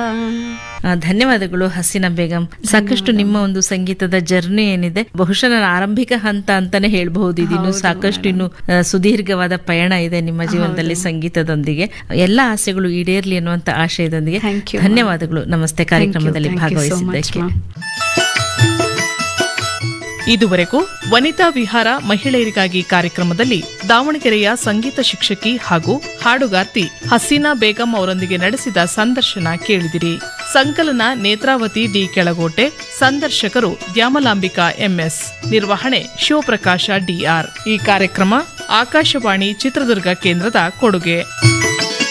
ಆ, ಧನ್ಯವಾದಗಳು ಹಸೀನಾ ಬೇಗಂ ಸಾಕಷ್ಟು ನಿಮ್ಮ ಒಂದು ಸಂಗೀತದ ಜರ್ನಿ ಏನಿದೆ ಬಹುಶಃ ನಾನು ಆರಂಭಿಕ ಹಂತ ಅಂತಾನೆ ಹೇಳ್ಬಹುದು ಇದಿನ್ನು ಸಾಕಷ್ಟು ಇನ್ನು ಆ, ಸುದೀರ್ಘವಾದ ಪಯಣ ಇದೆ ನಿಮ್ಮ ಜೀವನದಲ್ಲಿ ಸಂಗೀತದೊಂದಿಗೆ ಎಲ್ಲ ಆಸೆಗಳು ಈಡೇರ್ಲಿ ಅನ್ನುವಂತ ಆಶಯದೊಂದಿಗೆ Thank you, ಧನ್ಯವಾದಗಳು ನಮಸ್ತೆ ಕಾರ್ಯಕ್ರಮದಲ್ಲಿ Thank you so much, ಭಾಗವಹಿಸಿದ್ದಕ್ಕೆ ma'am. ಇದುವರೆಗೂ ವನಿತಾ ವಿಹಾರ ಮಹಿಳೆಯರಿಗಾಗಿ ಕಾರ್ಯಕ್ರಮದಲ್ಲಿ ದಾವಣಗೆರೆಯ ಸಂಗೀತ ಶಿಕ್ಷಕಿ ಹಾಗೂ ಹಾಡುಗಾರ್ತಿ ಹಸೀನಾ ಬೇಗಂ ಅವರೊಂದಿಗೆ ನಡೆಸಿದ ಸಂದರ್ಶನ ಕೇಳಿದಿರಿ ಸಂಕಲನ ನೇತ್ರಾವತಿ ಡಿ ಕೆಳಗೋಟೆ ಸಂದರ್ಶಕರು ದ್ಯಾಮಲಾಂಬಿಕಾ ಎಂಎಸ್ ನಿರ್ವಹಣೆ ಶಿವಪ್ರಕಾಶ ಡಿಆರ್ ಈ ಕಾರ್ಯಕ್ರಮ ಆಕಾಶವಾಣಿ ಚಿತ್ರದುರ್ಗ ಕೇಂದ್ರದ ಕೊಡುಗೆ